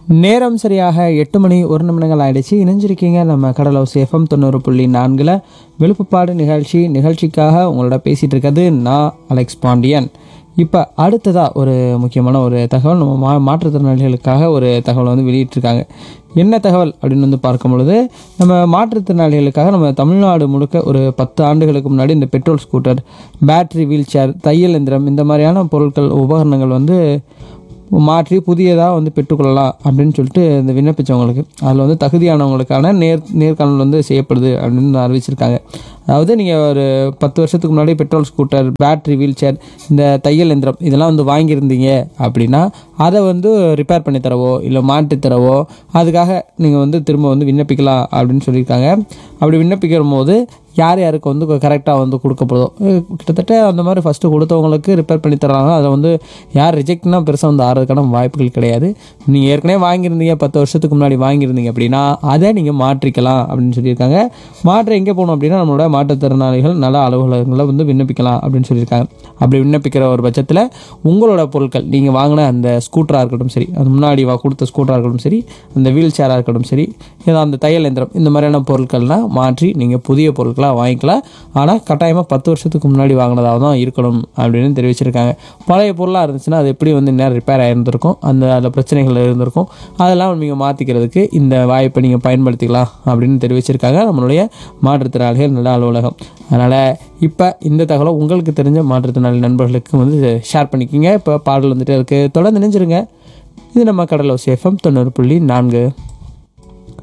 நேரம் சரியாக எட்டு மணி ஒரு நிமிடங்கள் ஆயிடுச்சு இணைஞ்சிருக்கீங்க நம்ம கடலோ சேஃபம் தொண்ணூறு புள்ளி நான்கில் விழுப்புப்பாடு நிகழ்ச்சி நிகழ்ச்சிக்காக உங்களோட பேசிகிட்டு இருக்கிறது நான் அலெக்ஸ் பாண்டியன் இப்போ அடுத்ததாக ஒரு முக்கியமான ஒரு தகவல் நம்ம மா மாற்றுத்திறனாளிகளுக்காக ஒரு தகவல் வந்து வெளியிட்டிருக்காங்க என்ன தகவல் அப்படின்னு வந்து பார்க்கும் பொழுது நம்ம மாற்றுத்திறனாளிகளுக்காக நம்ம தமிழ்நாடு முழுக்க ஒரு பத்து ஆண்டுகளுக்கு முன்னாடி இந்த petrol scooter battery wheelchair தையல் எந்திரம் இந்த மாதிரியான பொருட்கள் உபகரணங்கள் வந்து மாற்றி புதியதாக வந்து பெற்றுக்கொள்ளலாம் அப்படின்னு சொல்லிட்டு இந்த விண்ணப்பிச்சவங்களுக்கு அதில் வந்து தகுதியானவங்களுக்கான நேர் நேர்காணல் வந்து செய்யப்படுது அப்படின்னு அறிவிச்சிருக்காங்க அதாவது நீங்கள் ஒரு பத்து வருஷத்துக்கு முன்னாடி petrol scooter battery wheelchair இந்த தையல் எந்திரம் இதெல்லாம் வந்து வாங்கியிருந்தீங்க அப்படின்னா அதை வந்து ரிப்பேர் பண்ணி தரவோ இல்லை மாற்றி தரவோ அதுக்காக நீங்கள் வந்து திரும்ப வந்து விண்ணப்பிக்கலாம் அப்படின்னு சொல்லியிருக்காங்க அப்படி விண்ணப்பிக்கிற போது யார் யாருக்கு வந்து கரெக்டாக வந்து கொடுக்கப்படுதோ அஹ் கிட்டத்தட்ட அந்த மாதிரி ஃபஸ்ட்டு கொடுத்தவங்களுக்கு ரிப்பேர் பண்ணி தர்றாங்க அதை வந்து யார் ரிஜெக்ட்னா பெருசாக வந்து ஆறதுக்கான வாய்ப்புகள் கிடையாது நீங்கள் ஏற்கனவே வாங்கியிருந்தீங்க பத்து வருஷத்துக்கு முன்னாடி வாங்கியிருந்தீங்க அப்படின்னா அதை நீங்கள் மாற்றிக்கலாம் அப்படின்னு சொல்லியிருக்காங்க மாற்ற எங்கே போகணும் அப்படின்னா நம்மளோட மாற்றுத்திறனாளிகள் நல அலுவலகங்களில் வந்து விண்ணப்பிக்கலாம் அப்படின்னு சொல்லியிருக்காங்க அப்படி விண்ணப்பிக்கிற ஒரு பட்சத்தில் உங்களோட பொருட்கள் நீங்கள் வாங்கின அந்த ஸ்கூட்டராக இருக்கட்டும் சரி அது முன்னாடி வா கொடுத்த ஸ்கூட்டராக இருக்கட்டும் சரி அந்த வீல் சேராக இருக்கட்டும் சரி ஏதோ அந்த தையல் எந்திரம் இந்த மாதிரியான பொருட்கள்லாம் மாற்றி நீங்கள் புதிய பொருட்களாக வாங்கிக்கலாம் ஆனால் கட்டாயமாக பத்து வருஷத்துக்கு முன்னாடி வாங்கினதாக தான் இருக்கணும் அப்படின்னு தெரிவிச்சிருக்காங்க பழைய பொருளாக இருந்துச்சுன்னா அது எப்படி வந்து நேரம் ரிப்பேர் ஆகிருந்திருக்கும் அந்த அதில் பிரச்சனைகள் இருந்திருக்கும் அதெல்லாம் நீங்கள் மாற்றிக்கிறதுக்கு இந்த வாய்ப்பை நீங்கள் பயன்படுத்திக்கலாம் அப்படின்னு தெரிவிச்சிருக்காங்க நம்மளுடைய மாற்றுத்திறனாளிகள் நல அலுவலகம் அதனால் இப்போ இந்த தகவலை உங்களுக்கு தெரிஞ்ச மாற்றுத்திறனாளி நண்பர்களுக்கு வந்து ஷேர் பண்ணிக்கிங்க இப்போ பாடல் வந்துட்டு இருக்குது தொடர்ந்து நினைஞ்சிருங்க இது நம்ம கடலோ சேஃபம் தொண்ணூறு புள்ளி நான்கு